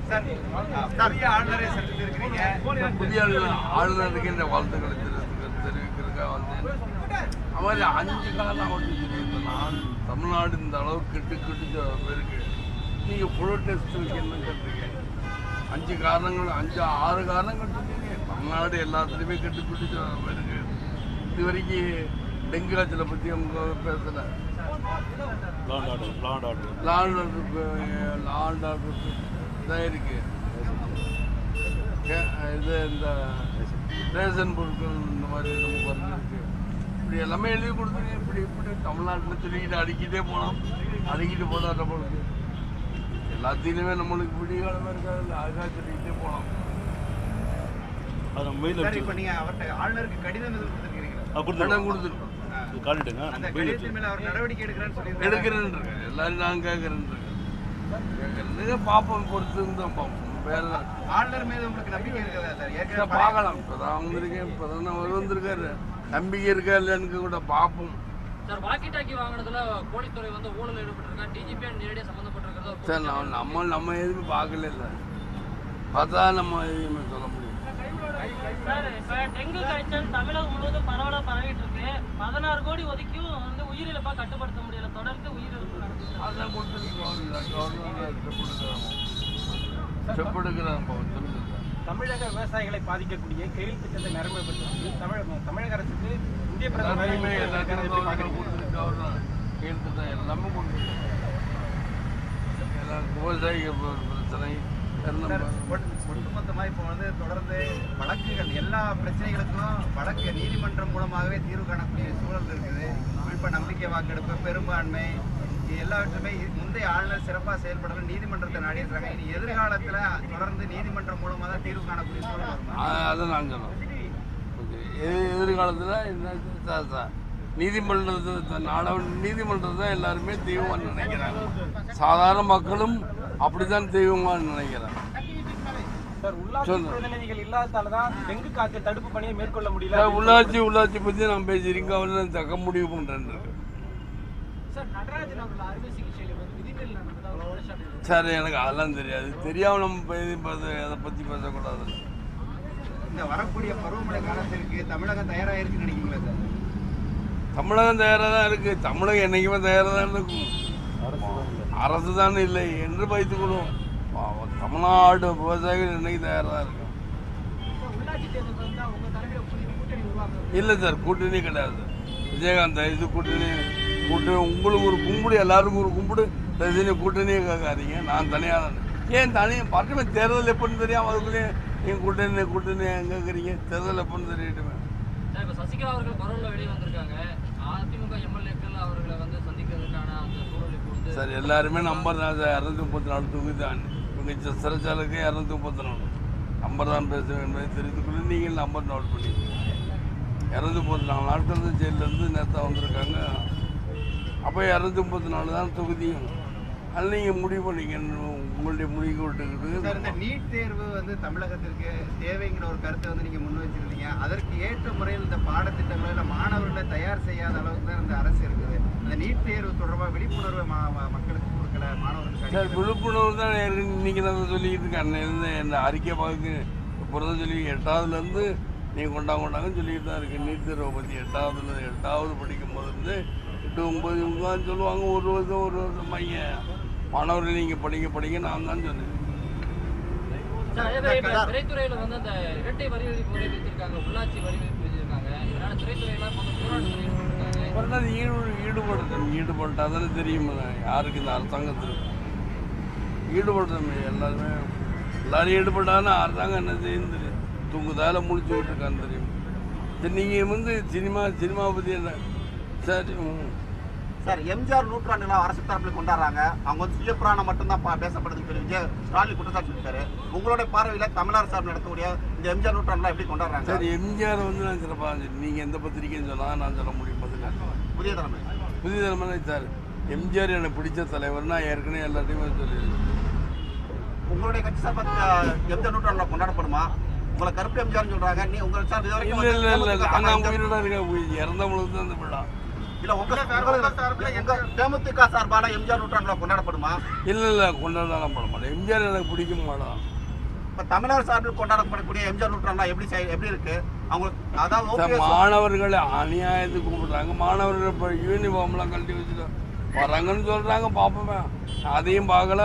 Sir புதிய ஆளுநரை சந்தித்திருக்கிறீங்க புதிய ஆளுநருக்கு இந்த வாழ்த்துக்களை தெரிவிக்க தெரிவிக்கிறதுக்காக வந்தேன் அவர் அஞ்சு காலம் வந்து சொல்லியிருந்தேன் நான் தமிழ்நாடு இந்த அளவுக்கு கெட்டு கெட்டு போயிருக்கு நீங்கள் புழு டெஸ்ட்டுக்கு என்ன கேட்டிருக்கீங்க அஞ்சு காரணங்கள் அஞ்சு ஆறு காரணங்கள் சொன்னீங்க தமிழ்நாடு எல்லாத்துலேயுமே கெட்டு கெட்டு போயிருக்கு இது வரைக்கும் டெங்கு காய்ச்சலை பற்றி அவங்க பேசலை லாண்ட் ஆர்டர் லாண்ட் ஆர்டர் இதாக இருக்கு கே- இது இந்த ரேஷன் பொருட்கள் இந்த மாதிரி நமக்கு வந்துருக்கு இப்படி எல்லாமே எழுதி கொடுத்துருங்க இப்படி இப்படி தமிழ்நாட்டில் சொல்லிக்கிட்டு அடிக்கிட்டே போனோம் அடிக்கிட்டு போனால் நம்மளுக்கு எல்லாத்திலுமே நம்மளுக்கு விடிய காலமாக இருக்காது அதுக்காக சொல்லிக்கிட்டே போனோம் சார் இப்ப நீங்க அவர்கிட்ட ஆளுநருக்கு கடிதம் எதுவும் கொடுத்திருக்கீங்களா இடம் கொடுத்துருக்கோம் அந்த கடிதத்தின் மேல அவர் நடவடிக்கை எடுக்கிறேன்னு சொல்லியிருக்காரு எடுக்கிறேன்னு இருக்கேன் எல்லாரும் நான் கேட்குறேன்னு இருக்கேன் கேட்குறது பார்ப்போம் பொறுத்து இருந்தோம் பார்ப்போம் வேலை ஆளுநர் மீது உங்களுக்கு நம்பிக்கை இருக்குதா சார் சார் ஏற்கனவே பார்க்கலாம் இப்போ தான் வந்திருக்கேன் இப்போ தானே அவர் வந்திருக்காரு நம்பிக்கை இருக்கா இல்லைன்னு கூட பார்ப்போம் சார் வாக்கி டாக்கி வாங்கினதுல போலீஸ்துறை வந்து ஊழல் ஈடுபட்டிருக்காங்க டிஜிபி நேரடியாக சம்மந்தப்பட்டிருக்கிறதா ஒரு சார் நான் நம்ம நம்ம எதுவும் பார்க்கல இல்லை பார்த்தா நம்ம எதுவுமே சொல்ல முடியும் சார் இப்ப டெங்கு காய்ச்சல் தமிழகம் முழுவதும் பரவலா பரவிட்டு இருக்கு பதினாறு கோடி ஒதுக்கியும் வந்து உயிரிழப்பா கட்டுப்படுத்த முடியல தொடர்ந்து உயிரிழப்பு நடக்குது அதான் கொடுத்துருக்கோம் கவர்மெண்ட் ஸ்டெப் எடுக்கிறாங்க சொல்லுங்க சார் தமிழக விவசாயிகளை பாதிக்கக்கூடிய கெயில் திட்டத்தை நடைமுறைப்படுத்துவதற்கு தமிழக தமிழக அரசுக்கு இந்திய பிரதமர் எல்லாத்தையுமே நரேந்திர மோடி எல்லாத்தையும் எப்படி பார்க்கறீங்க? கொடுத்துருக்கு அவர் தான் கேட்டு தான் எல்லாமே கொடுத்துருக்கோம் எல்லாருக்கும் விவசாயிகள் பிரச்சனை சார், எல்லாம் ஒட்டு- ஒட்டுமொத்தமா இப்போ வந்து தொடர்ந்து வழக்குகள் எல்லா பிரச்சனைகளுக்கும் வழக்கு நீதிமன்றம் மூலமாகவே தீர்வு காணக்கூடிய சூழல் இருக்குது குறிப்பா நம்பிக்கை வாக்கெடுப்பு பெரும்பான்மை இது எல்லாவற்றுமே இது முந்தைய ஆளுநர் சிறப்பாக செயல்படல நீதிமன்றத்தை நாடி இருக்காங்க இனி எதிர்காலத்துல தொடர்ந்து நீதிமன்றம் மூலமா தான் தீர்வு காணக்கூடிய சூழல் வருமா அ- அதை நான் சொன்னோம் ஓகே எதிர் எதிர்காலத்தில் என்ன சார் சார் நீதிமன்றத்தை நாட நீதிமன்றம் தான் எல்லாருமே தெய்வமாக நினைக்கிறாங்க சாதாரண மக்களும் அப்படித்தான் தெய்வமாக நினைக்கிறாங்க சார் உள்ளாட்சி சொல்லுங்க. பிரதிநிதிகள் இல்லாததால தான் டெங்கு காய்ச்சல் தடுப்பு பணியை மேற்கொள்ள முடியல சார், உள்ளாட்சி உள்ளாட்சி பற்றி நான் பேசியிருக்கேன் அவர் தக்க முடிவு பண்ணுறேன் சார் நடராஜன் அவர்கள் அறுவை சிகிச்சையில வந்து விதிகள் நடந்ததா ஒரு குற்றச்சாட்டு இருக்கு. சார் எனக்கு அதெல்லாம் தெரியாது தெரியாமல் நம்ம பேசி பேச அதை பற்றி பேசக்கூடாது இந்த வரக்கூடிய பருவமழை காலத்திற்கு தமிழகம் தயாராக இருக்குன்னு நினைக்கிறீங்களா சார் தமிழகம் தயாராக தான் இருக்குது தமிழகம் என்றைக்குமே தயாராக தான் இருக்கும் அரசு தான் இல்லை என்று வைத்துக்கொள்வோம் பாவம், தமிழ்நாடு விவசாயிகள் இன்னைக்கு தயாராக தான் இருக்கும் சார், உள்ளாட்சி தேர்தல் வந்தா உங்க தலைமையில புதிய கூட்டணி உருவாக்குறது இல்லை சார் கூட்டணி கிடையாது விஜயகாந்த் இது கூட்டணி கூட்டணி உங்களுக்கு ஒரு கும்பிடு எல்லாருக்கும் ஒரு கும்பிடு ரஜினி கூட்டணியே கேட்காதீங்க நான் தனியாக தான் ஏன் தனியாக பக்கமே தேர்தல் எப்போன்னு தெரியாம அதுக்குள்ளேயே நீங்கள் கூட்டணி கூட்டணி கேட்குறீங்க தேர்தல் எப்போன்னு தெரியட்டுமே சார் இப்போ சசிகலா அவர்கள் பரவலில் வெளியே வந்திருக்காங்க அதிமுக எம்எல்ஏக்கள் அவர்களை வந்து சந்திக்கிறதுக்கான அந்த சூழல் இப்போ வந்து சார் எல்லாருமே நம்பர் தான் சார் இரநூத்தி முப்பத்தி நாலு தொகுதி தான் இவங்க சிறைச்சாலைக்கு இரநூத்தி முப்பத்தி நாலு நம்பர் தான் பேச என்பதை தெரிவித்துக்கொள்ள நீங்கள் நம்பர் நோட் பண்ணிக்கோங்க இரநூத்தி முப்பத்தி நாலு நாட்கள் தான் ஜெயிலேருந்து நேற்று வந்திருக்காங்க அப்போ இரநூத்தி முப்பத்தி நாலு தான் தொகுதியும் அதில் நீங்கள் முடிவு பண்ணிக்க உங்களுடைய முடிவு விட்டுக்கிட்டு சார் இந்த நீட் தேர்வு வந்து தமிழகத்திற்கு தேவைங்கிற ஒரு கருத்தை வந்து நீங்க முன் வச்சிருந்தீங்க அதற்கு ஏற்ற முறையில் இந்த பாடத்திட்டங்களை இல்ல மாணவர்களை தயார் செய்யாத அளவுக்கு தான் இந்த அரசு இருக்குது இந்த நீட் தேர்வு தொடர்பாக விழிப்புணர்வை மா- ம- மக்களுக்கு கொடுக்கல மாணவர்களுக்கு சார் அளிக்கல. விழிப்புணர்வு தான் இன்னைக்கு நான் சொல்லிக்கிட்டு இருக்கேன் அன்னையிலேருந்து இந்த அறிக்கை பார்க்க புறத சொல்லி எட்டாவதுலேருந்து நீங்கள் கொண்டா கொண்டாங்கன்னு சொல்லிட்டு தான் இருக்கு நீட் தேர்வை பற்றி எட்டாவதுல எட்டாவது படிக்கும் போது இருந்து எட்டு ஒம்பது இவங்கதான் சொல்லுவாங்க ஒரு வருஷம் ஒரு வருஷம் பையன் மாணவர்கள் நீங்கள் படிக்க படிக்க நான் தான் சொன்னேன் சார் அதே மாதிரி இப்போ திரைத்துறையில் வந்து அந்த இரட்டை வரி விதிப்பு முறை விதிச்சிருக்காங்க உள்ளாட்சி வரி விதிப்பு விதிச்சிருக்காங்க இதனால திரைத்துறையெல்லாம் கொஞ்சம் போராட்டத்தில் ஈடுபட்டிருக்காங்க அப்புறம் அது ஈடு ஈடுபடுத்தணும் ஈடுபட்டால் தானே தெரியும் யாருக்கு இந்த அரசாங்கத்தில் ஈடுபடுத்தணும் எல்லாருமே எல்லாரும் ஈடுபட்டாலும் அரசாங்கம் என்ன செய்யும் தெரியும் தூங்குதால முடிச்சுக்கிட்டு இருக்கான்னு தெரியும் சரி நீங்கள் வந்து சினிமா சினிமா பற்றி என்ன சரி ம். சார் எம்ஜிஆர் நூற்றாண்டு விழா அரசு தரப்புல கொண்டாடுறாங்க அவங்க வந்து சுயப்புராணம் மட்டும்தான் பா- பேசப்படுதுன்னு சொல்லி விஜய் ஸ்டாலின் குற்றச்சாட்டு சொல்லிட்டாரு உங்களுடைய பார்வையில தமிழ்நாடு சார்பில் நடக்கக்கூடிய இந்த எம்ஜிஆர் நூற்றாண்டு விழா எப்படி கொண்டாடுறாங்க சரி எம்ஜிஆர் வந்து நான் சிறப்பாக நீங்கள் எந்த பத்திரிக்கைன்னு சொன்னால் நான் சொல்ல முடியும் பதில் புதிய தலைமை புதிய தலைமுறை சார் எம்ஜிஆர் எனக்கு பிடிச்ச தலைவர் நான் ஏற்கனவே எல்லாத்தையுமே சொல்லியிருக்கேன் உங்களுடைய கட்சி சார்பாக எம்ஜிஆர் நூற்றாண்டு விழா கொண்டாடப்படுமா உங்களை கருப்பு எம்ஜிஆர் சொல்றாங்க நீ உங்க சார் இது வரைக்கும் இல்லை இல்லை இல்லை வந்து நாங்கள் தேமுதிக உயிரோட இருக்கேன் உயிர் இறந்தவங்களுக்கு தான் அந்த விழா இல்ல உங்க இல்ல சார், உங்க சார்புல உங்க தேமுதிக சார்பான எம்ஜிஆர் நூற்றாண்டு விழா கொண்டாடப்படுமா இல்லை இல்லை கொண்டாடலாம் பண்ண மாட்டேன் எம்ஜிஆர் எனக்கு பிடிக்க மாட்டான் இப்ப தமிழர் சார்பில் கொண்டாடப்படக்கூடிய எம்ஜிஆர் நூற்றாண்டு விழா எப்படி செய்- எப்படி இருக்கு அவங்களுக்கு அதாவது சார் OPS மாணவர்கள் அநியாயத்துக்கு கூப்பிடுறாங்க மாணவர்கள் இப்போ யூனிஃபார்ம்லாம் கழட்டி வச்சுட்டு வராங்கன்னு சொல்கிறாங்க பார்ப்போமே அதையும் பார்க்கல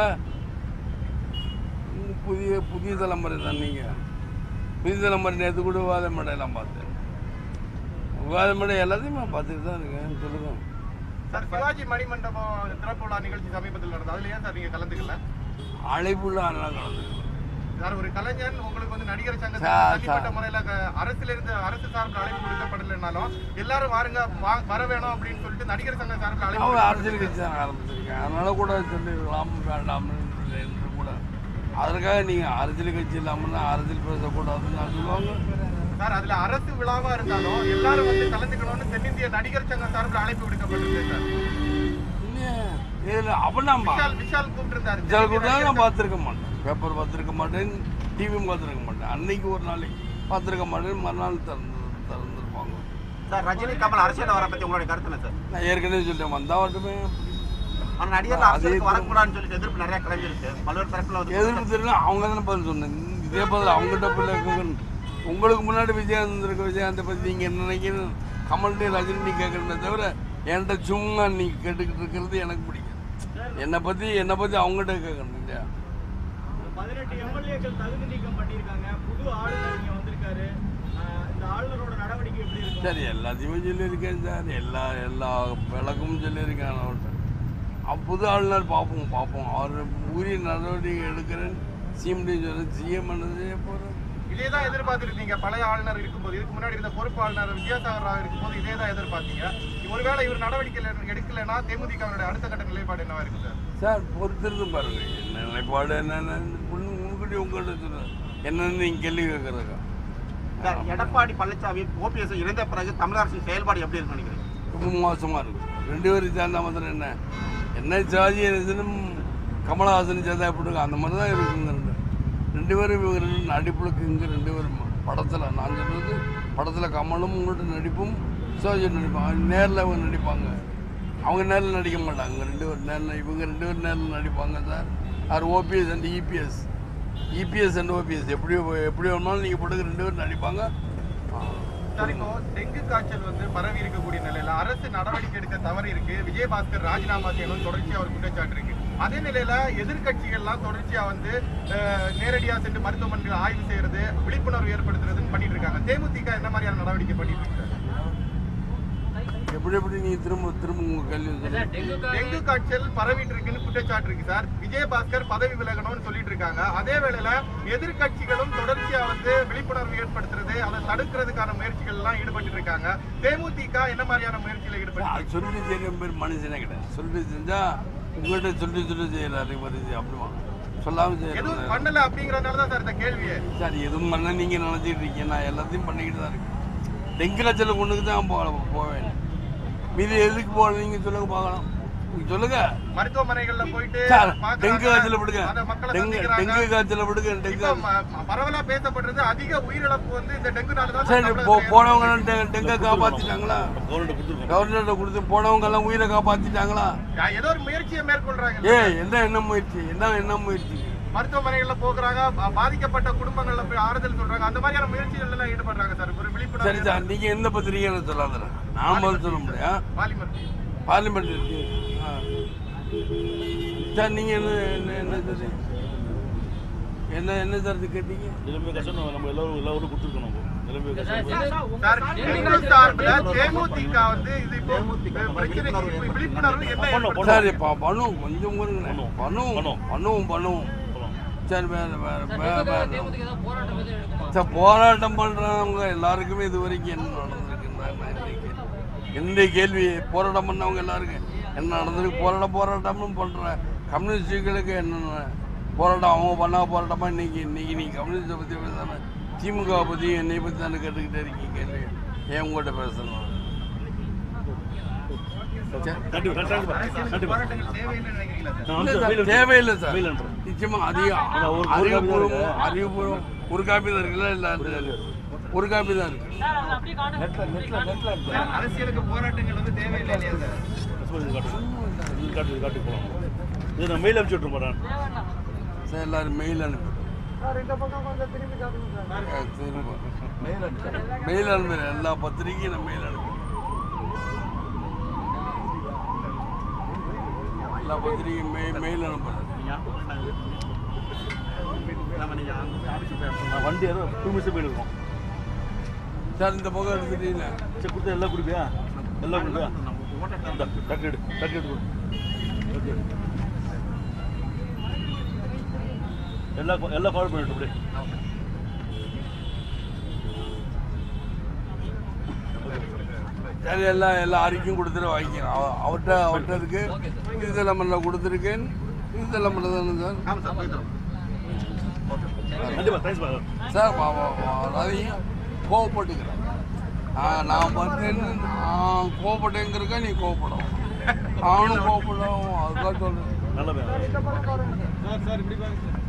உம், புதிய புதிய தலைமுறை தான் நீங்கள் புதிய தலைமுறை நேற்று கூட விவாத மேடையெல்லாம் பார்த்தேன் விவாத மேடை எல்லாத்தையும் நான் பார்த்துட்டு தான் இருக்கேன் சொல்லுங்கள் சார் சிவாஜி மணிமண்டபம் திறப்பு விழா நிகழ்ச்சி சமீபத்தில் நடந்தது அதுல ஏன் சார் நீங்க கலந்துக்கல அழைப்புள்ள அதெல்லாம் கலந்துக்கலாம் சார் ஒரு கலைஞன் உங்களுக்கு வந்து நடிகர் சங்கத்தில் சார், தனிப்பட்ட சார். முறையில க- அரசுல இருந்து அரசு சார்பில் அழைப்பு கொடுக்கப்படலைனாலும் எல்லாரும் வாருங்க வா- வர வேணும் அப்படின்னு சொல்லிட்டு நடிகர் சங்க சார்பில் அழைப்பு அவங்க கொடுக்கப்பட்டிருக்கு. அரசியல் கட்சி தான் ஆரம்பிச்சிருக்கேன் அதனால கூட சொல்லிடலாம் வேண்டாம் என்று கூட அதற்காக நீங்கள் அரசியல் கட்சி இல்லாமல் அரசியல் பேசக்கூடாதுன்னு நான் சொல்லுவாங்க சார் அதுல அரசு விழாவா இருந்தாலும் எல்லாரும் வந்து கலந்துக்கணும்னு தென்னிந்திய நடிகர் சங்கம் சார்பில் அழைப்பு விடுக்கப்பட்டிருக்கு சார் இதில் அப்படின்னாம்பா விஷால் விஷால் கூப்பிட்டு சில கூட நான் பார்த்துருக்க மாட்டேன் பேப்பர் பார்த்துருக்க மாட்டேன் டிவியும் பார்த்துருக்க மாட்டேன் அன்னைக்கு ஒரு நாளைக்கு பார்த்துருக்க மாட்டேன் மறுநாள் திறந்து திறந்துருப்பாங்க சார் ரஜினி கமல் அரசியல் வர பத்தி உங்களுடைய கருத்து என்ன சார் நான் ஏற்கனவே சொல்லிட்டேன் வந்தா மட்டுமே ஆனா நடிகர் அதே அரசியலுக்கு தான். வரக்கூடாதுன்னு சொல்லி எதிர்ப்பு நிறைய கிளம்பியிருக்கு பல்வேறு தரப்புல வந்து எதிர்ப்பு தெரியல அவங்க தானே பதில் சொன்னேன் இதே பதில் அவங்ககிட்ட பிள்ளை கேட்கணும் உங்களுக்கு முன்னாடி விஜயகாந்த் இருக்க விஜயகாந்தை பற்றி நீங்கள் என்ன நினைக்கிறீங்க கமல்டே ரஜினி கேட்கணுமே தவிர என்கிட்ட சும்மா நீங்கள் கேட்டுக்கிட்டு இருக்கிறது எனக்கு பிடிக்கும் என்னை பற்றி என்னை பற்றி அவங்ககிட்ட கேட்கணும் இல்லையா பதினெட்டு எம்எல்ஏக்கள் தகுதி நீக்கம் பண்ணியிருக்காங்க புது ஆளுநர் இங்க வந்திருக்காரு ஆஹ் இந்த ஆளுநரோட நடவடிக்கை எப்படி இருக்கும் சரி எல்லாத்தையுமே சொல்லியிருக்கேன் சார் எல்லா எல்லா விளக்கமும் சொல்லியிருக்கேன் அவர்கிட்ட அவ் புது ஆளுநர் பார்ப்போம் பார்ப்போம் அவர் உரிய நடவடிக்கை எடுக்கிறேன் சிஎம்டி சொல்லி சிஎம் என்னது போகிறேன் இதே தான் எதிர்பார்த்திருந்தீங்க பழைய ஆளுநர் இருக்கும்போது இதுக்கு முன்னாடி இருந்த பொறுப்பு ஆளுநர் வித்யாசாகர் ராவ் இருக்கும்போது இதே தான் எதிர்பார்த்தீங்க ஒருவேளை இவர் நடவடிக்கை இல்லை- எடுக்கலைன்னா தேமுதிகவினுடைய அடுத்த கட்ட நிலைப்பாடு என்னவா இருக்கு சார் சார் பொறுத்திருந்து பாருங்க என்ன நிலைப்பாடு என்னென்ன முன்கூட்டி உங்கள்கிட்ட சொல்லுவேன் என்னன்னு நீங்கள் கேள்வி கேட்குறதுக்கா சார் எடப்பாடி பழனிசாமி ஓபிஎஸ் இணைந்த பிறகு தமிழக அரசின் செயல்பாடு எப்படி இருக்குன்னு நினைக்கிறீங்க ரொம்ப மோசமாக இருக்கும் ரெண்டு பேரும் சேர்ந்தா மாத்திரம் என்ன என்ன சாதி என்னதுன்னு கமலஹாசன் சேர்ந்தா எப்படி இருக்கும் அந்த மாதிரி தான் இருக்குங்க ரெண்டு ரெண்டு பேரும் இவங்க ரெண்டு நடிப்புக்கு இங்கே ரெண்டு பேரும் படத்தில் நான் சொல்றது படத்தில் கமலும் உங்கள்கிட்ட நடிப்பும் சிவாஜி நடிப்பாங்க நேரில் அவங்க நடிப்பாங்க அவங்க நேரில் நடிக்க மாட்டாங்க ரெண்டு பேர் நேரில் இவங்க ரெண்டு பேரும் நேரில் நடிப்பாங்க சார் யார் OPS and EPS EPS and OPS எப்படி எப்படி வேணாலும் நீங்கள் போட்டு ரெண்டு பேரும் நடிப்பாங்க சார் இப்போ டெங்கு காய்ச்சல் வந்து பரவி இருக்கக்கூடிய நிலையில அரசு நடவடிக்கை எடுக்க தவறு இருக்கு விஜயபாஸ்கர் ராஜினாமா செய்யணும் தொடர்ச்சியா ஒரு குற்றச்சாட்டு இருக்கு அதே நிலையில எதிர்க்கட்சிகள்லாம் தொடர்ச்சியா வந்து அஹ், நேரடியா சென்று மருத்துவமனைகள் ஆய்வு செய்யறது விழிப்புணர்வு ஏற்படுத்துறதுன்னு பண்ணிட்டு இருக்காங்க தேமுதிக என்ன மாதிரியான நடவடிக்கை பண்ணிட்டு இருக்கு எப்படி எப்படி நீங்கள் திரும்ப திரும்ப உங்கள் கேள்வி சொல்லுங்க சார் டெங்கு டெங்கு காய்ச்சல் காய்ச்சல் பரவிட்டு இருக்குன்னு குற்றச்சாட்டு இருக்கு சார் விஜயபாஸ்கர் பதவி விலகணும்னு சொல்லிட்டு இருக்காங்க அதே வேளையில எதிர்க்கட்சிகளும் தொடர்ச்சியா வந்து விழிப்புணர்வு ஏற்படுத்துறது அதை தடுக்கிறதுக்கான முயற்சிகள் எல்லாம் ஈடுபட்டு இருக்காங்க தேமுதிக என்ன மாதிரியான முயற்சியில ஈடுபட்டு அது சொல்லிட்டு செய்யற பேர் மனுஷனே கிடையாது சொல்லிட்டு செஞ்சா உங்கள்கிட்ட சொல்லி சொல்லி செய்யறாரு மாதிரி அப்படிமா சொல்லாமல் எதுவும் செய்யறது பண்ணல அப்படிங்கறதுனால தான் சார் இந்த கேள்வியே சார் எதுவும் பண்ண நீங்கள் நினச்சிட்டு இருக்கீங்க நான் எல்லாத்தையும் பண்ணிக்கிட்டு தான் இருக்கேன் டெங்கு காய்ச்சல் கொண்டுக்கு தான் போக போவேன் மீதி எதுக்கு போகல நீங்கள் சொல்லுங்க பார்க்கலாம் நீங்க சொல்லுங்க மருத்துவமனைகள்ல போயிட்டு சார் பார்க்கறாங்க. டெங்கு காய்ச்சல் விடுங்க அதை மக்களை டெங்கு சந்திக்கிறாங்க. டெங்கு காய்ச்சல் விடுங்க டெங்கு இப்ப ம- பரவலா பேசப்படுறது அதிக உயிரிழப்பு வந்து இந்த டெங்குனால தான் சரி தமிழகத்துல போ ஏற்படுது. போனவங்க டெ- டெங்கை காப்பாற்றிட்டாங்களா கவர்மெண்ட்டை கொடுத்து போனவங்க எல்லாம் உயிரை காப்பாற்றிட்டாங்களா ஏதோ ஒரு முயற்சியை மேற்கொள்றாங்க ஏய் என்ன என்ன முயற்சி என்ன என்ன முயற்சி மருத்துவமனைகள்ல போக்குறாங்க பா- பாதிக்கப்பட்ட குடும்பங்கள்ல போய் ஆறுதல் சொல்றாங்க அந்த மாதிரியான முயற்சிகள் எல்லாம் ஈடுபடுறாங்க சார் ஒரு சரி விழிப்புணர்வு சார் நீங்க எந்த பத்திரிகைன்னு சொல்லாத நான் பதில் சொல்ல முடியும் பாலிமர் பார்லிமெண்ட் இருக்கு ஆ. சார் நீங்க என்ன என்ன என்ன சார் என்ன என்ன சார் இது கேட்டீங்க நிலைமை கஷ்டம் நம்ம எல்லாரும் எல்லாரும் கொடுத்துருக்கோம் நம்ம நிலைமை சார், கஷ்டம் சார் டெங்கு சார்பில் தேமுதிக வந்து இது இப்போ பிரச்சனைக்கு இப்போ விழிப்புணர்வு என்ன ஏற்படுத்தும்? சார் இப்போ பண்ணுவோம் கொஞ்சம் கொஞ்சம் பண்ணுவோம் பண்ணுவோம். பண்ணுவோம் பண்ணுவோம் சரி வேற வேற சார், வேற டெங்கு வேற தேமுதிக தான் போராட்டம் எதுவும் எடுக்குமா சார் போராட்டம் பண்றவங்க எல்லாருக்குமே இது வரைக்கும் என்ன நடந்திருக்குன்னு என்னுடைய கேள்வி போராட்டம் பண்ணவங்க எல்லாருக்கும் என்ன நடந்திருக்கு போராட்டம் போராட்டமும் பண்ற கம்யூனிஸ்டுகளுக்கு என்ன போராட்டம் அவங்க பண்ணா போராட்டமா இன்னைக்கு இன்னைக்கு நீ கம்யூனிஸ்டை பத்தி பேசாம திமுக பத்தி என்னை பத்தி தானே கேட்டுக்கிட்டே இருக்கீங்க கேள்வி ஏன் உங்கள்கிட்ட பேசணும் சரி. கண்டிப்பா கண்டிப்பா கண்டிப்பா போராட்டங்கள் தேவைன்னு நினைக்கிறீங்களா சார் நான் இல்ல வந்து சார், வெயில் தேவையில்லை சார் வெயில் அனுப்புறேன். நிச்சயமா அதிக ஒரு- ஒரு அறிவுபூர்வம் காப்பி தான் அறிவுபூர்வம் ஒரு காப்பி தான் இருக்குல்ல இல்லை ஒரு காப்பி தான் இருக்கு சார் அது அப்படியே காட்டுங்க நெட்ல நெட்ல நெட்ல இருக்கு சார், அரசியலுக்கு போராட்டங்கள் வந்து தேவையில்லை இல்லையா சார் இது காட்டு இது காட்டு இது காட்டு போகலாம் இது நான் மெயில் அனுப்பிச்சு விட்ருப்பேன் நான் தேவைன்னா சார் எல்லாரும் மெயில் அனுப்பிடுறோம் ஆ, திரும்ப. மெயில் அனுப்புறேன் எல்லா பத்திரிக்கையும் நான் மெயில் அனுப்புறேன் எல்லா பத்திரிக்கையும் மெயில் மெயில் அனுப்புறேன் நம்ம நீங்க அந்த ஆஃபீஸுக்கு போய் நான் வண்டி ஏதோ டூ மினிட்ஸ் போயிருக்கோம் சார் இந்த பக்கம் எடுத்துட்டீங்களா சரி கொடுத்தா எல்லாம் கொடுப்பியா எல்லாம் கொடுப்பியா இந்த டக்கு எடு டக்கு எடு கொடு ஓகே எல்லாம் எல்லாம் ஃபாலோ பண்ணிட்டு அப்படியே சரி எல்லாம் எல்லா அறிக்கையும் கொடுத்துட்டு வாங்கிக்கிறேன் அவ- அவர்கிட்ட அவர்கிட்ட இருக்கு இது லெமனில் கொடுத்துருக்கேன் இது லெமனில் தானே சார் ஆமாம் சார் போயிட்டு வரோம் கண்டிப்பாக தேங்க்ஸ் பாரு சார் வா- வா- வா- அதையும் கோவப்பட்டுக்கிறேன் ஆ, நான் பார்த்தேன்னு நான் கோவப்பட்டேங்கிறக்க நீ கோவப்படும் அவனும் கோவப்படும் அதுக்காக சொல்றேன் நல்ல வேலை சார் சார் இப்படி பாருங்க சார்